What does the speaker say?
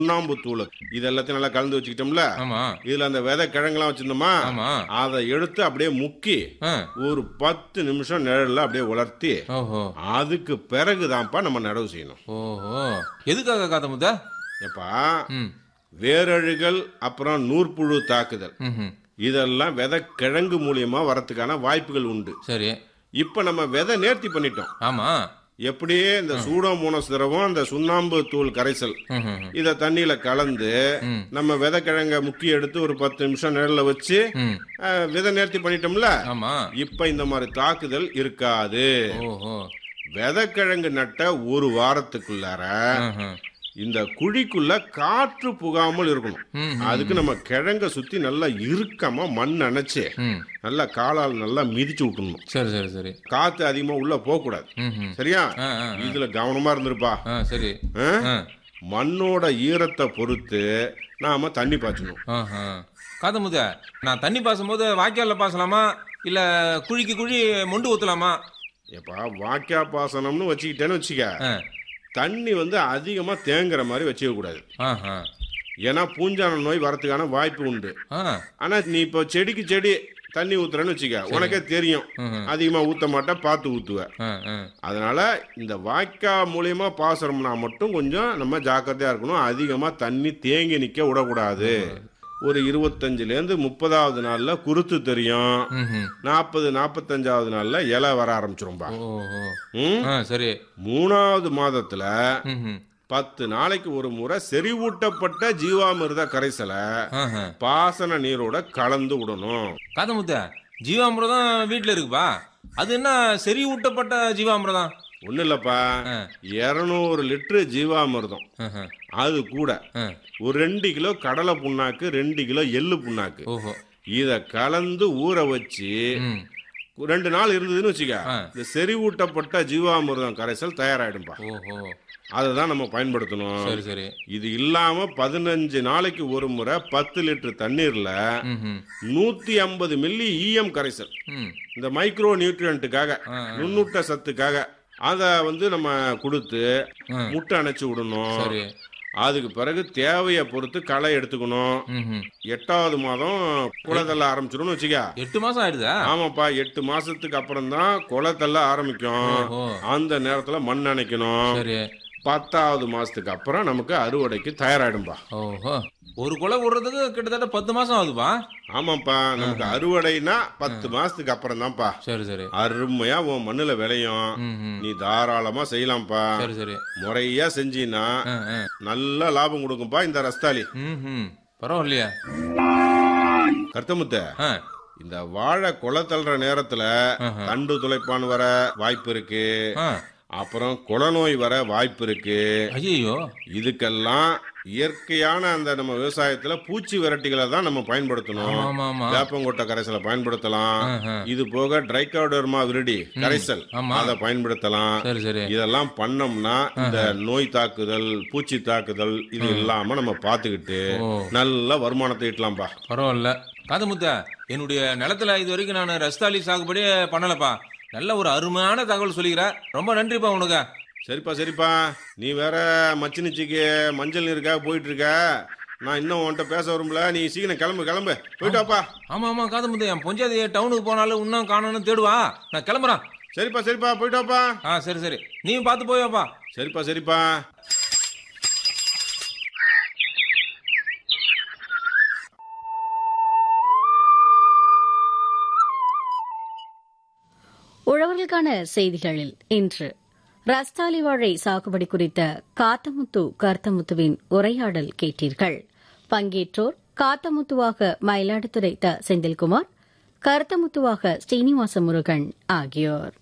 சுண்ணாம்பு தூள் இது எல்லாத்தையும் நல்லா கலந்து வச்சுக்கிட்டோம்ல ஆமா இதுல அந்த விதை கிழங்கெல்லாம் வச்சிருந்தோமா ஆமா அதை எடுத்து அப்படியே முக்கி ஆ. ஒரு பத்து நிமிஷம் நிழல்ல அப்படியே உலர்த்தி ஓஹோ அதுக்கு பிறகுதான்ப்பா நம்ம நடவு செய்யணும் ஓஹோ எதுக்காக காத்த முத்த ஏப்பா ம் வேரழுகள் அப்புறம் நூற்புழு தாக்குதல் ம் இதெல்லாம் விதை கிழங்கு மூலியமா வரத்துக்கான வாய்ப்புகள் உண்டு சரி இப்ப நம்ம விதை நேர்த்தி பண்ணிட்டோம் ஆமா எப்படியே இந்த சூடோமோனஸ் திரவம் இந்த சுண்ணாம்பு தூள் கரைசல் ம் ம் இத தண்ணியில கலந்து ம். நம்ம விதைக்கிழங்க முக்கி எடுத்து ஒரு பத்து நிமிஷம் நிழல்ல வச்சு ம் அஹ், விதை நேர்த்தி பண்ணிட்டோம்ல ஆமா இப்ப இந்த மாதிரி தாக்குதல் இருக்காது ஓஹோ விதைக்கிழங்கு நட்ட ஒரு வாரத்துக்குள்ளார ம்ஹும். இந்த குழிக்குள்ள காற்று புகாமல் இருக்கணும் ம், அதுக்கு நம்ம கிழங்க சுத்தி நல்லா இறுக்கமா மண் அணைச்சு ம் நல்லா காலால் நல்லா மிதிச்சு விட்டுணும் சரி சரி சரி காத்து அதிகமா உள்ள போக கூடாது ம் ம் சரியா ஆ ஆ இதுல கவனமா இருந்திருப்பா ஆ சரி ஆ? ஆ மண்ணோட ஈரத்தை பொறுத்து நாம தண்ணி பாய்ச்சணும் ஆஹா. காத்த முத்த நான் தண்ணி பாசும்போது வாய்க்கால்ல பாசலாமா இல்ல குழிக்கு குழி மொண்டு ஊத்தலாமா எப்பா வாக்கியா பாசனம்னு வச்சுக்கிட்டேன்னு வச்சுக்க ஆ. தண்ணி வந்து அதிகமா தேங்குற மாதிரி வச்சுக்க கூடாது ஆஹா. ஏன்னா பூஞ்சான நோய் வரதுக்கான வாய்ப்பு உண்டு ஆ. ஆனா நீ இப்போ செடிக்கு செடி தண்ணி ஊத்துறேன்னு வச்சுக்க உனக்கே தெரியும் ம்ஹும். அதிகமா ஊத்த மாட்டே பார்த்து ஊத்துவ ஆ, ஆ. அதனால இந்த வாய்க்கா மூலியமா பாசனம்னா மட்டும் கொஞ்சம் நம்ம ஜாக்கிரதையா இருக்கணும் அதிகமா தண்ணி தேங்கி நிக்க விடக்கூடாது ஒரு இருபத்தஞ்சுலேருந்து முப்பதாவது நாள்ல குருத்து தெரியும் ம்ஹும். நாற்பது நாற்பத்தஞ்சாவது நாள்ல இலை வர ஆரம்பிச்சிரும்பா ஓஹோ ம்? ஆ சரி மூணாவது மாதத்துல ம்ஹும். பத்து நாளைக்கு ஒரு முறை செறிவூட்டப்பட்ட ஜீவாமிர்த கரைசலை ஆஹா. பாசன நீரோட கலந்து விடணும் காத்த முத்த ஜீவாமிரதம் வீட்டுல இருக்குப்பா அது என்ன செறி ஊட்டப்பட்ட ஜீவாமிரதம் ஒன்றும் இல்லப்பா ஆ. இரநூறு லிட்டரு ஜீவாமிர்தம் ஆஹா. அது கூட ஆ. ஒரு ரெண்டு கிலோ கடலை புண்ணாக்கு ரெண்டு கிலோ எள்ளு புண்ணாக்கு ஓஹோ இத கலந்து ஊற வச்சு ம் ரெண்டு நாள் இருந்ததுன்னு வச்சுக்க ஆ. இந்த செறிவூட்டப்பட்ட ஜீவாமிர்தம் கரைசல் தயாராயிடும்பா ஓஹோ அதை தான் நம்ம பயன்படுத்தணும் சரி சரி இது இல்லாம பதினஞ்சு நாளைக்கு ஒரு முறை பத்து லிட்டர் தண்ணீர்ல ம்ஹும். நூத்தி ஐம்பது மில்லி ஈயம் கரைசல் ம் இந்த மைக்ரோ நியூட்ரியன்ட்டுக்காக ஆ, நுண்ணூட்ட சத்துக்காக அதை வந்து நம்ம கொடுத்து ஆ. முட்டை அணைச்சு விடணும் சரி அதுக்கு பிறகு தேவையை பொறுத்து களை எடுத்துக்கணும் ம்ஹும். எட்டாவது மாதம் குளத்தள்ள ஆரம்பிச்சிடும்னு வச்சுக்க எட்டு மாசம் ஆயிடுதா ஆமாப்பா எட்டு மாசத்துக்கு அப்புறம் தான் குளத்தள்ள ஆரம்பிக்கும் ஓஹோ அந்த நேரத்துல மண் அணைக்கணும் சரி பத்தாவது மாசத்துக்கு அப்புறம் நமக்கு அறுவடைக்கு தயாராயிடும்பா ஓஹோ ஒரு குலை விடுறதுக்கு கிட்டத்தட்ட பத்து மாசம் ஆகுதுப்பா ஆமாப்பா நமக்கு அறுவடைனா பத்து மாசத்துக்கு அப்புறம் தான்ப்பா சரி சரி அருமையா உன் மண்ணுல விளையும் ம்ஹும். நீ தாராளமா செய்யலாம்ப்பா சரி சரி முறையா செஞ்சீன்னா ஆ, ஆ. நல்ல லாபம் கொடுக்கும்பா இந்த ரஸ்தாலி ம்ஹும். பரவாயில்லையா கருத்தமுத்த ஆ இந்த வாழை குலை தள்ளுற நேரத்துல ஆஹா. தண்டு துளைப்பான் வர வாய்ப்பு இருக்கு ஆ அப்புறம் குளநோய் வர வாய்ப்பு இருக்கு ஐயோ இதுக்கெல்லாம் இயற்கையான அந்த நம்ம விவசாயத்துல பூச்சி விரட்டிகளை தான் நம்ம பயன்படுத்தணும் ஆமா ஆமா வேப்பங்கொட்டை கரைசலை பயன்படுத்தலாம் ஆஹா. இது போக ட்ரைகோடர்மா விரிடி கரைசல் ஆமா. அதை பயன்படுத்தலாம் சரி சரி இதெல்லாம் பண்ணோம்னா இந்த நோய் தாக்குதல் பூச்சி தாக்குதல் இது இல்லாம நம்ம பாத்துக்கிட்டு ஓ நல்ல வருமானத்தை ஈட்டலாம்பா பரவாயில்ல காதமுத்த என்னுடைய நிலத்துல இது வரைக்கும் நான் ரஸ்தாலி சாகுபடி பண்ணலப்பா நல்ல ஒரு அருமையான தகவல் சொல்லிக்கிற ரொம்ப நன்றிப்பா உனக்கு சரிப்பா சரிப்பா நீ வேற மச்சினிச்சிக்கு மஞ்சள் நீருக்காக போயிட்டு இருக்க நான் இன்னும் உன்கிட்ட பேச வரும்ல நீ சீக்கிரம் கிளம்பு கிளம்பு போயிட்டு வாப்பா ஆமா ஆமா காதமுத்த என் பொஞ்சாதி டவுனுக்கு போனாலும் இன்னும் காணணும்னு தேடுவா நான் கிளம்புறேன் சரிப்பா சரிப்பா போயிட்டு வாப்பா ஆ சரி சரி நீயும் பார்த்து போயப்பா சரிப்பா சரிப்பா உழவர்களுக்கான செய்திகளில் இன்று ரஸ்தாலி வாழை சாகுபடி குறித்த காத்தமுத்து கர்த்தமுத்துவின் உரையாடல் கேட்டீர்கள் பங்கேற்றோர் காத்தமுத்துவாக மயிலாடுதுறை த செந்தில்குமார் கருத்தமுத்துவாக ஸ்ரீனிவாச முருகன் ஆகியோர்